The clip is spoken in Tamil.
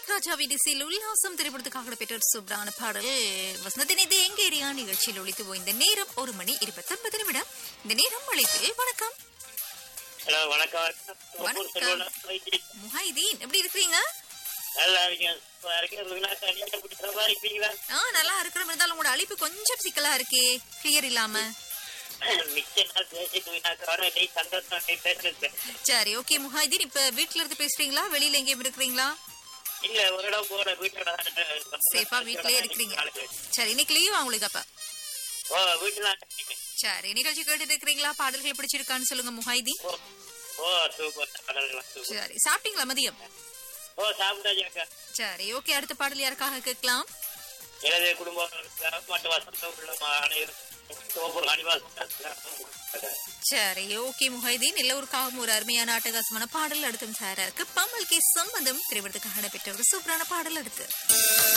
மாணிக் ராஜா விடிசில் உல்லாசம் திரைப்படத்துக்காக பெற்ற ஒரு சூப்பரான பாடல் வசந்தத்தின் இது எங்க ஏரியா நிகழ்ச்சியில் ஒழித்து போய் இந்த நேரம் ஒரு மணி இருபத்தொன்பது நிமிடம் இந்த நேரம் அழைப்பில் வணக்கம் ஹலோ வணக்கம் வணக்கம். சொல்லுவோம் முஹைதீன் எப்படி இருக்கிறீங்க நல்லா இருக்கேன் சூப்பரா இருக்கேன். விநாயகா, நீங்க பிடிக்கிற மாதிரி இருக்கீங்களா? ஆ நல்லா இருக்கிற இருந்தாலும் உங்களோட அழைப்பு கொஞ்சம் சிக்கலா இருக்கே கிளியர் இல்லாம மிச்ச நாள் பேசிட்டு விநாயகரோட நீ சந்தோஷம் நீ பேசுறது சரி ஓகே முஹைதீன் இப்ப வீட்ல இருந்து பேசுறீங்களா வெளியில எங்கேயும் இருக்கிறீங்களா இல்ல ஒரு இடம் போற வீட்டோட சேஃபா வீட்லயே இருக்கிறீங்க சரி இன்னைக்கு லீவா உங்களுக்கு அப்ப ஓ வீட்டுல சரி நிகழ்ச்சி கேட்டுட்டு இருக்கிறீங்களா பாடல்கள் பிடிச்சிருக்கான்னு சொல்லுங்க முஹைதீன் ஓ ஓ சூப்பர் கடலாம் சூப்பர் சரி சாப்பிட்டீங்களா மதியம் ஓ சாப்பிட்டாச்சாக்கா சரி ஓகே அடுத்த பாடல் யாருக்காக கேட்கலாம் எனது குடும்பம் மற்ற வசந்தம் உள்ள அனைவரும் சோப்பூர் அனிவாசம் சரி ஓகே முஹைதீன் எல்லோருக்காகவும் ஒரு அருமையான அட்டகாசமான பாடல் அடுத்தும் சாரா இருக்கு பமல் கே சம்பந்தம் திரைப்படத்துக்காக நடைபெற்ற ஒரு சூப்பரான பாடல் அடுத்து